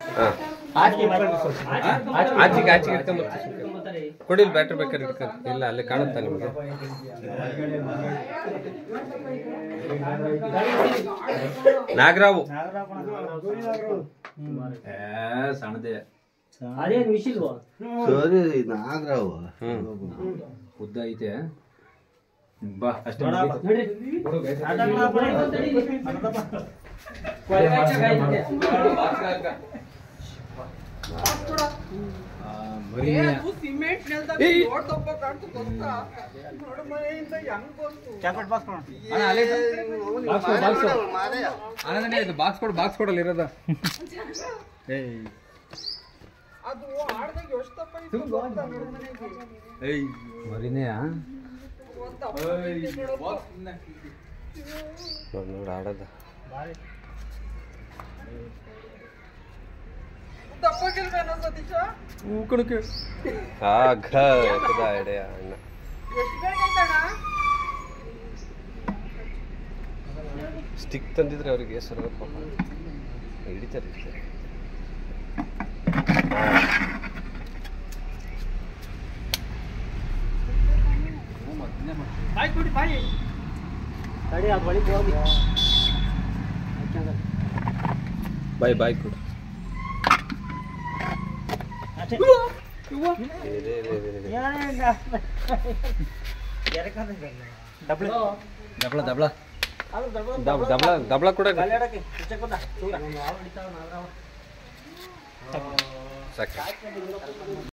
ಹಾಂ ಆಚೆಗೆ ಆಚೆಗೆ ಇಟ್ಕೊಂಬರ್ತೀವಿ ಕೊಡಿಲ್ ಬ್ಯಾಟ್ರಿ ಬೇಕಾದ್ರೆ ಇಟ್ಕೊಂಡು ಇಲ್ಲ ಅಲ್ಲಿ ಕಾಣುತ್ತಾ ನಿಮಗೆ ನಾಗರಾವು ಸಣ್ಣದೇ ಅದೇನು ವಿಷಿಲ್ವಾ ಸರಿ ನಾಗರಾವ ಉದ್ದ ಐತೆ ಬಾ ಅಷ್ಟೇ ಸಿಮೆಂಟ್ ನೆಲ್ದಾಗ ರೋಡ್ ತಪ್ಪಕ್ಕಾಗ್ತು ಗೊತ್ತಾ ನೋಡು ಮನೆಯಿಂದ ಹೆಂಗ್ ಬಂತು ಬಾಕ್ಸ್ ಕೊಡು ಬಾಕ್ಸ್ ಕೊಡಲ್ಲ ಇರೋದ ಅದು ಆಡ್ದಾಗ ಎಷ್ಟು ತಪ್ಪ ಇತ್ತು ಗೊತ್ತಾ ನೋಡು ಮನೆಗೆ ಮರಿನೆಯಾ ಒಂದ್ ದಪ್ಪ ಐತಿ ನೋಡಪ್ಪ. ನೋಡಿ ನೋಡಿ ಆಡೋದು ದಪ್ಪಗಿಲ್ವೇನೋ ಸತೀಶ ಆಘ ಎಡೆ ಅಣ್ಣ ಎಷ್ಟು ಬೇಕೈತಣ್ಣ ಸ್ಟಿಕ್ ತಂದಿದ್ರೆ ಅವ್ರಿಗೆ ಹೆಸರು ಪಾಪ ಹಿಡಿತಾರೆ ಹಿಡಿತಾರೆ ತಡಿ ಅದು ಬಳಿ ಹೋಗಿ ಬಾಯ್ ಬಾಯ್ ಕೊಡು ಅಷ್ಟೇ ಇದೆ, ಇದೆ, ಇದೆ, ಇದೆ. ಡಬ್ಲ್ ದಬ್ಳ ದಬ್ಳ ದಬ್- ದಬ್ಳ ದಬ್ಳ ಕೂಡ ಸಾಕು